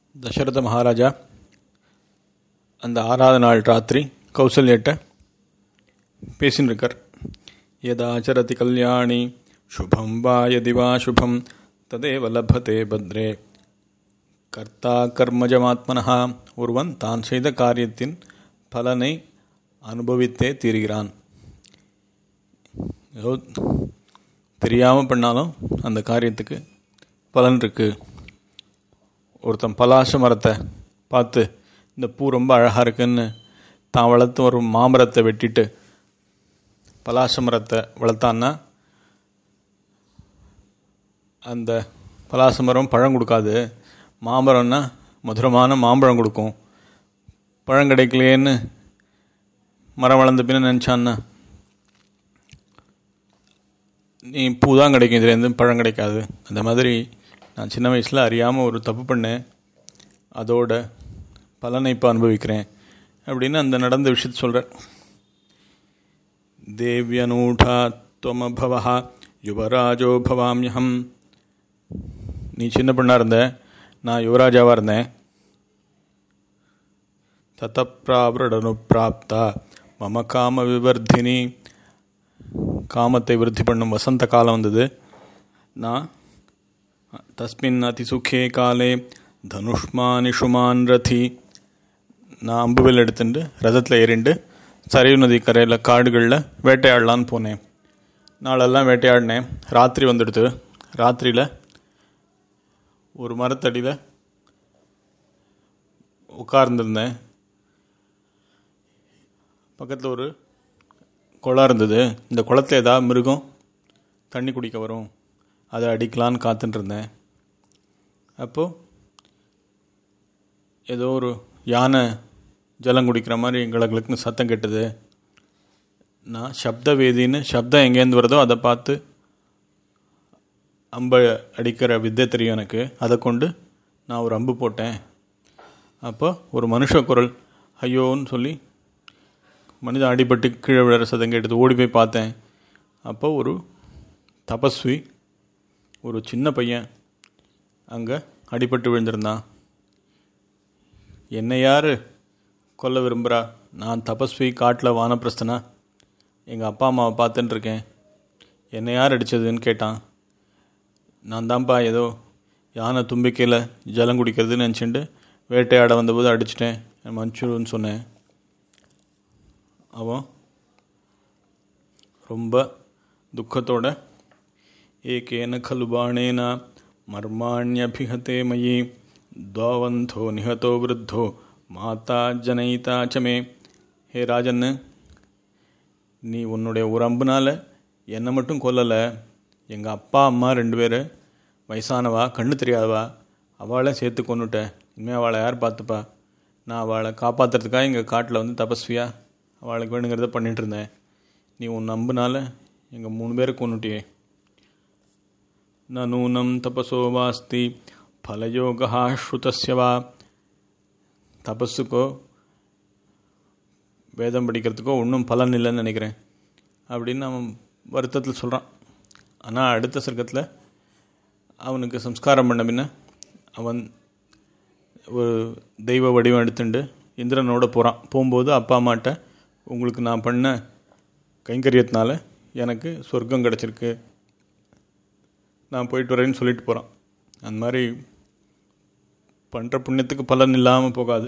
தசரத மகாராஜா அந்த ஆறாவது நாள் ராத்திரி கௌசல்யிட்ட பேசின்னு இருக்கார் யதாச்சரதி கல்யாணி சுபம் வா யதி வா சுபம் ததேவ லபதே பத்ரே கர்த்தா கர்மஜமாத்மனஹா ஒருவன் தான் செய்த காரியத்தின் பலனை அனுபவித்தே தீர்கிறான் ஏதோ தெரியாமல் பண்ணாலும் அந்த காரியத்துக்கு பலன் இருக்குது ஒருத்தன் பலாச மரத்தை பார்த்து இந்த பூ ரொம்ப அழகாக இருக்குன்னு தான் வளர்த்து ஒரு மாமரத்தை வெட்டிட்டு பலாச மரத்தை வளர்த்தான்னா அந்த பலாச மரம் பழம் கொடுக்காது மாமரம்னா மதுரமான மாம்பழம் கொடுக்கும் பழம் கிடைக்கலையேன்னு மரம் வளர்ந்த பின்ன நினச்சான்னா நீ பூ தான் கிடைக்கும் இதுலேருந்து பழம் கிடைக்காது அந்த மாதிரி நான் சின்ன வயசில் அறியாமல் ஒரு தப்பு பண்ணேன் அதோட பலனை இப்போ அனுபவிக்கிறேன் அப்படின்னு அந்த நடந்த விஷயத்த சொல்கிறார் தேவ்யனூடா துவமபவா யுவராஜோ பவாமியகம் நீ சின்ன பெண்ணாக இருந்த நான் யுவராஜாவாக இருந்தேன் தத்தப்பிராவிரடனு பிராப்தா மம காம விவர்த்தினி காமத்தை விருத்தி பண்ணும் வசந்த காலம் வந்தது நான் தஸ்மின் அதிசுகே காலே தனுஷ்மானிஷுமான் ரதி நான் அம்புவில் எடுத்துட்டு ரதத்தில் ஏறிண்டு சரையு நதி கரையில் காடுகளில் வேட்டையாடலான்னு போனேன் நாளெல்லாம் வேட்டையாடினேன் ராத்திரி வந்துடுது ராத்திரியில் ஒரு மரத்தடியில் உட்கார்ந்துருந்தேன் பக்கத்தில் ஒரு குளம் இருந்தது இந்த குளத்தில் ஏதாவது மிருகம் தண்ணி குடிக்க வரும் அதை அடிக்கலான்னு காத்துட்டு இருந்தேன் அப்போது ஏதோ ஒரு யானை ஜலம் குடிக்கிற மாதிரி எங்களுக்குன்னு சத்தம் கெட்டது நான் சப்த வேதின்னு சப்தம் எங்கேருந்து வருதோ அதை பார்த்து அம்பை அடிக்கிற வித்தை தெரியும் எனக்கு அதை கொண்டு நான் ஒரு அம்பு போட்டேன் அப்போ ஒரு மனுஷ குரல் ஐயோன்னு சொல்லி மனிதன் அடிபட்டு கீழே விழுற சதம் கேட்டது ஓடி போய் பார்த்தேன் அப்போ ஒரு தபஸ்வி ஒரு சின்ன பையன் அங்கே அடிபட்டு விழுந்திருந்தான் என்னை யார் கொல்ல விரும்புகிறா நான் தபஸ்வி காட்டில் வானப்பிரஸ்தனா எங்கள் அப்பா அம்மாவை பார்த்துட்டு இருக்கேன் என்னை யார் அடித்ததுன்னு கேட்டான் நான் தான்ப்பா ஏதோ யானை தும்பிக்கையில் ஜலம் குடிக்கிறதுன்னு நினச்சிட்டு வேட்டையாட வந்தபோது அடிச்சிட்டேன் மன்சூருன்னு சொன்னேன் அவன் ரொம்ப துக்கத்தோட ஏகேன खलु बाणेन मर्माण्यभिहते मयि द्वावन्थो निहतो वृद्धो மாதா ஜனயிதா சமே ஹே ராஜன் நீ உன்னுடைய ஒரு அம்புனால் என்னை மட்டும் கொல்லலை எங்கள் அப்பா அம்மா ரெண்டு பேர் வயசானவா கண்ணு தெரியாதவா அவளை சேர்த்து கொண்டுட்ட இனிமேல் அவளை யார் பார்த்துப்பா நான் அவளை காப்பாற்றுறதுக்காக எங்கள் காட்டில் வந்து தபஸ்வியா அவளுக்கு வேணுங்கிறத பண்ணிகிட்டு இருந்தேன் நீ உன் அம்புனால் எங்கள் மூணு பேரை கொண்டுட்டியே न नूनं तपसो वास्ति फलयोगः श्रुतस्य वा தபஸுக்கோ வேதம் படிக்கிறதுக்கோ ஒன்றும் பலன் இல்லைன்னு நினைக்கிறேன் அப்படின்னு அவன் வருத்தத்தில் சொல்கிறான் ஆனால் அடுத்த சர்க்கத்தில் அவனுக்கு சம்ஸ்காரம் பண்ண பின்ன அவன் ஒரு தெய்வ வடிவம் எடுத்துட்டு இந்திரனோட போகிறான் போகும்போது அப்பா அம்மாட்ட உங்களுக்கு நான் பண்ண கைங்கரியத்தினால எனக்கு சொர்க்கம் கிடச்சிருக்கு நான் போயிட்டு வரேன்னு சொல்லிட்டு போகிறான் அந்த மாதிரி பண்ணுற புண்ணியத்துக்கு பலன் இல்லாமல் போகாது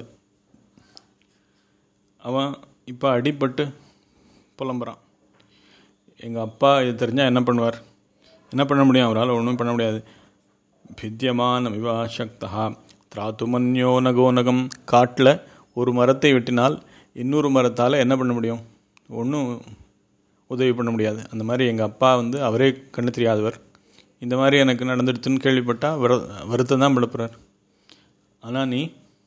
அவன் இப்போ அடிபட்டு புலம்புறான் எங்கள் அப்பா இது தெரிஞ்சால் என்ன பண்ணுவார் என்ன பண்ண முடியும் அவரால் ஒன்றும் பண்ண முடியாது பித்தியமான விவாசக்தா திராத்துமன்யோ நகோனகம் காட்டில் ஒரு மரத்தை வெட்டினால் இன்னொரு மரத்தால் என்ன பண்ண முடியும் ஒன்றும் உதவி பண்ண முடியாது அந்த மாதிரி எங்கள் அப்பா வந்து அவரே கண்ணு தெரியாதவர் இந்த மாதிரி எனக்கு நடந்துடுச்சுன்னு கேள்விப்பட்டால் வரு வருத்தம் தான் படுப்புறார் ஆனால் நீ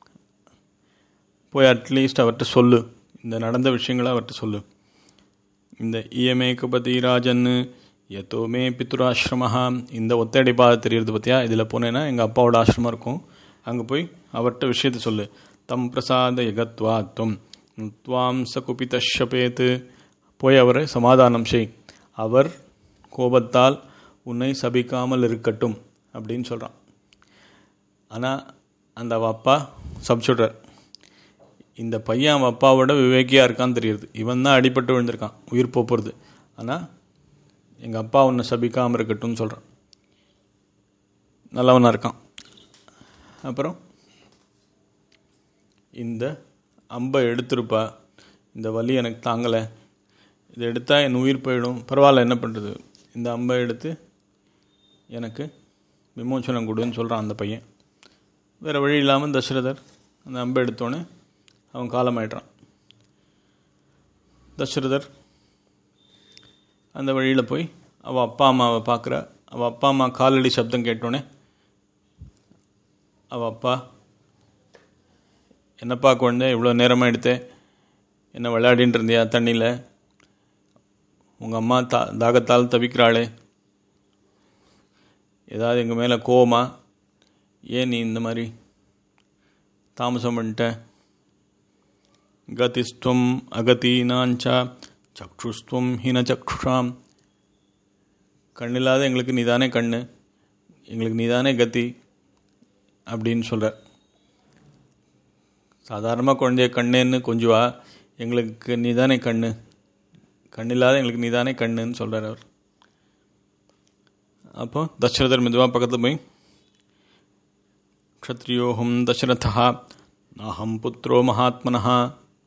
போய் அட்லீஸ்ட் அவர்கிட்ட சொல்லு இந்த நடந்த விஷயங்களை அவர்கிட்ட சொல்லு இந்த இயமேகபதி ராஜன் எத்தோமே பித்துராசிரமஹா இந்த ஒத்தடி பாதை தெரியறது பற்றியா இதில் போனேன்னா எங்கள் அப்பாவோட ஆசிரமம் இருக்கும் அங்கே போய் அவர்கிட்ட விஷயத்த சொல்லு தம் பிரசாத யகத்வா துவம் துவாம் சகுபிதஷபேத்து போய் அவரை சமாதானம் செய் அவர் கோபத்தால் உன்னை சபிக்காமல் இருக்கட்டும் அப்படின்னு சொல்கிறான் ஆனால் அந்த அவ அப்பா சப்சுடர் இந்த பையன் அவன் அப்பாவோட விவேக்கியாக இருக்கான்னு தெரியுது இவன் தான் அடிபட்டு விழுந்திருக்கான் உயிர் போகிறது ஆனால் எங்கள் அப்பா உன்னை சபிக்காமல் இருக்கட்டும்னு சொல்கிறான் நல்லவனாக இருக்கான் அப்புறம் இந்த அம்பை எடுத்திருப்பா இந்த வலி எனக்கு தாங்கலை இதை எடுத்தால் என் உயிர் போயிடும் பரவாயில்ல என்ன பண்ணுறது இந்த அம்பை எடுத்து எனக்கு விமோச்சனம் கொடுன்னு சொல்கிறான் அந்த பையன் வேறு வழி இல்லாமல் தசரதர் அந்த அம்பை எடுத்தோன்னே அவன் காலமாயிடுறான் தசரதர் அந்த வழியில் போய் அவள் அப்பா அம்மாவை பார்க்குறா அவள் அப்பா அம்மா காலடி சப்தம் கேட்டோன்னே அவள் அப்பா என்னப்பா குழந்தை இவ்வளோ நேரமாக எடுத்தே என்ன விளையாடின்னு இருந்தியா தண்ணியில் உங்கள் அம்மா தா தாகத்தால் தவிக்கிறாளே ஏதாவது எங்கள் மேலே கோவமா ஏன் நீ இந்த மாதிரி தாமசம் பண்ணிட்ட கதிஸ்துவம் அகதீனாஞ்சா சக்ஷுஸ்துவம் ஹீன சக்ஷுஷாம் கண்ணில்லாத எங்களுக்கு நீதானே கண்ணு எங்களுக்கு நீதானே கதி அப்படின்னு சொல்கிறார் சாதாரணமாக குழந்தைய கண்ணுன்னு கொஞ்சுவா எங்களுக்கு நீதானே கண்ணு கண்ணில்லாத எங்களுக்கு நீதானே கண்ணுன்னு சொல்கிறார் அவர் அப்போ தசரதர் மெதுவாக பக்கத்தில் போய் க்ஷத்ரியோகம் தசரதா நாகம் புத்திரோ மகாத்மனஹா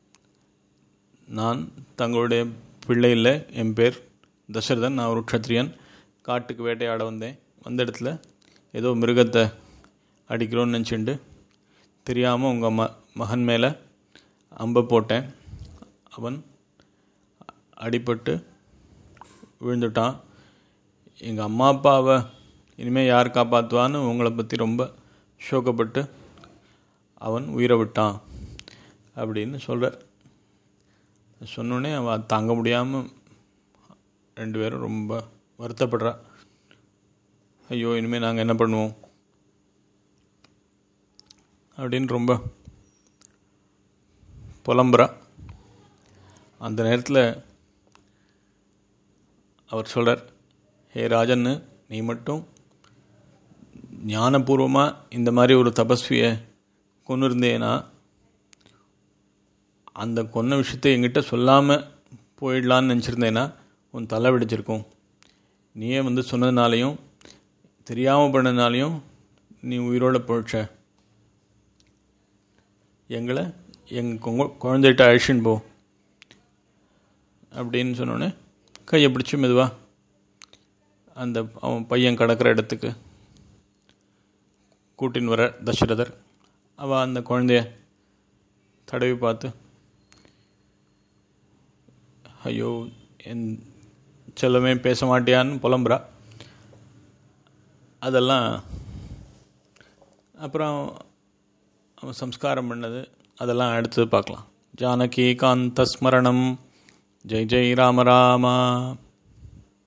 நான் தங்களுடைய பிள்ளை இல்லை என் பேர் தசரதன் நான் ஒரு க்ஷத்ரியன் காட்டுக்கு வேட்டையாட வந்தேன் வந்த இடத்துல ஏதோ மிருகத்தை அடிக்கிறோன்னு நினச்சிண்டு தெரியாமல் உங்கள் ம மகன் மேலே அம்பை போட்டேன் அவன் அடிபட்டு விழுந்துட்டான் எங்கள் அம்மா அப்பாவை இனிமேல் யார் காப்பாற்றுவான்னு உங்களை பற்றி ரொம்ப சோகப்பட்டு அவன் உயிரை விட்டான் அப்படின்னு சொல்கிறார் சொன்னோடனே அவன் தாங்க முடியாமல் ரெண்டு பேரும் ரொம்ப வருத்தப்படுறா ஐயோ இனிமேல் நாங்கள் என்ன பண்ணுவோம் அப்படின்னு ரொம்ப புலம்புறா அந்த நேரத்தில் அவர் சொல்கிறார் ஹே ராஜன்னு நீ மட்டும் ஞானபூர்வமாக இந்த மாதிரி ஒரு தபஸ்வியை கொண்டு இருந்தேன்னா அந்த கொன்ன விஷயத்தை எங்கிட்ட சொல்லாமல் போயிடலான்னு நினச்சிருந்தேன்னா உன் தலை வெடிச்சிருக்கும் நீயே வந்து சொன்னதுனாலையும் தெரியாமல் பண்ணதுனாலையும் நீ உயிரோடு போயிடுச்ச எங்களை எங்கள் குழந்தைகிட்ட அழிச்சின்னு போ அப்படின்னு சொன்னோன்னே கையை பிடிச்சி மெதுவாக அந்த அவன் பையன் கிடக்கிற இடத்துக்கு கூட்டின்னு வர தசரதர் அவள் அந்த குழந்தைய தடவி பார்த்து ஐயோ என் செல்லமே பேச மாட்டியான்னு புலம்புறா அதெல்லாம் அப்புறம் அவன் சம்ஸ்காரம் பண்ணது அதெல்லாம் அடுத்து பார்க்கலாம் ஜானகி காந்த ஸ்மரணம் ஜெய் ஜெய் ராம ராமா